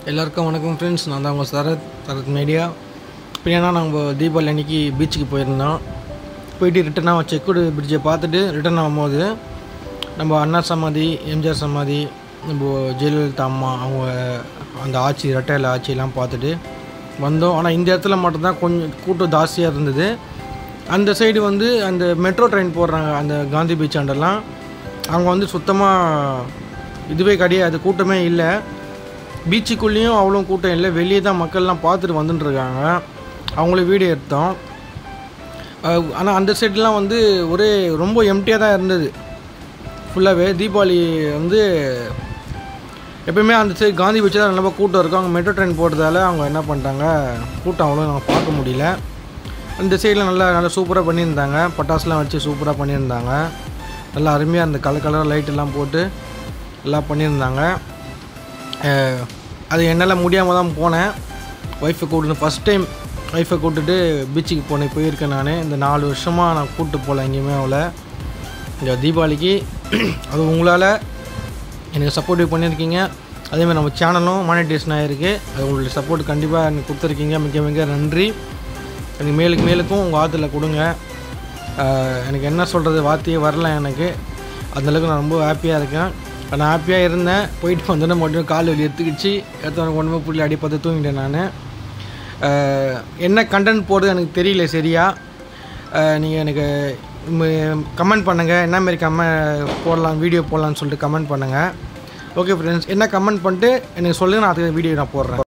எல்லாருக்கும் வணக்கம் ஃப்ரெண்ட்ஸ் நான் தான் உங்கள் சரத் சரத் மீடியா இப்போ ஏன்னா நாங்கள் தீபாவளி அன்னைக்கு பீச்சுக்கு போயிருந்தோம் போயிட்டு ரிட்டனாக செக்குடு பிரிட்ஜை பார்த்துட்டு ரிட்டர்ன் ஆகும்போது நம்ம அண்ணா சமாதி எம்ஜிஆர் சமாதி நம்ம ஜெயலலிதா அம்மா அவங்க அந்த ஆட்சி ரெட்டையில் ஆட்சியெல்லாம் பார்த்துட்டு வந்தோம் ஆனால் இந்த இடத்துல மட்டும்தான் கொஞ்சம் கூட்டம் ஜாஸ்தியாக இருந்தது அந்த சைடு வந்து அந்த மெட்ரோ ட்ரெயின் போடுறாங்க அந்த காந்தி பீச் ஆண்டெல்லாம் அவங்க வந்து சுத்தமாக இதுவே கிடையாது கூட்டமே இல்லை பீச்சுக்குள்ளேயும் அவ்வளோ கூட்டம் இல்லை வெளியே தான் மக்கள்லாம் பார்த்துட்டு வந்துட்டு இருக்காங்க அவங்களே வீடியோ எடுத்தோம் ஆனால் அந்த சைட்லாம் வந்து ஒரே ரொம்ப எம்டியாக தான் இருந்தது ஃபுல்லாகவே தீபாவளி வந்து எப்பயுமே அந்த சைடு காந்தி பீச் தான் நல்லா கூட்டம் இருக்கும் அவங்க மெட்ரோ ட்ரெயின் போட்டதால அவங்க என்ன பண்ணிட்டாங்க கூட்டம் அவ்வளோ நாங்கள் பார்க்க முடியல அந்த சைடில் நல்லா நல்லா சூப்பராக பண்ணியிருந்தாங்க பட்டாசுலாம் வச்சு சூப்பராக பண்ணியிருந்தாங்க நல்லா அருமையாக இருந்த கலர் கலர் லைட்டெல்லாம் போட்டு எல்லாம் பண்ணியிருந்தாங்க அஹ், அது என்னால் முடியாமல் தான் போனேன் ஒய்ஃபை கூப்பிட்டு ஃபஸ்ட் டைம் ஒய்ஃபை கூப்பிட்டுட்டு பீச்சுக்கு போனேன் போயிருக்கேன் நான் இந்த நாலு வருஷமாக நான் கூப்பிட்டு போகல எங்கேயுமே அவளை இந்த தீபாவளிக்கு அது உங்களால் எனக்கு சப்போர்ட்டிவ் பண்ணியிருக்கீங்க அதேமாதிரி நம்ம சேனலும் மானிட்டேஷன் ஆகிருக்கு அது உங்களுடைய சப்போர்ட் கண்டிப்பாக எனக்கு கொடுத்துருக்கீங்க மிக மிக நன்றி எனக்கு மேலுக்கு மேலுக்கும் உங்கள் ஆற்றுல கொடுங்க ஆஹ் எனக்கு என்ன சொல்கிறது வார்த்தையே வரல எனக்கு அந்தளவுக்கு நான் ரொம்ப ஹாப்பியாக இருக்கேன் நான் ஹாப்பியாக இருந்தேன் போயிட்டு வந்தோடனே மட்டும் கால் வலி எடுத்துக்கிச்சு எடுத்தவனுக்கு ஒன்றுமே புள்ளி அடி பார்த்து தூங்கிட்டேன் நான் என்ன கண்டென்ட் போடுறது எனக்கு தெரியல சரியா நீங்கள் எனக்கு கமெண்ட் பண்ணுங்கள் என்ன மாதிரி கமெ போடலாம் வீடியோ போடலான்னு சொல்லிட்டு கமெண்ட் பண்ணுங்கள் ஓகே ஃப்ரெண்ட்ஸ் என்ன கமெண்ட் பண்ணிட்டு எனக்கு சொல்லுங்கள் நான் அதுக்கு வீடியோ நான் போடுறேன்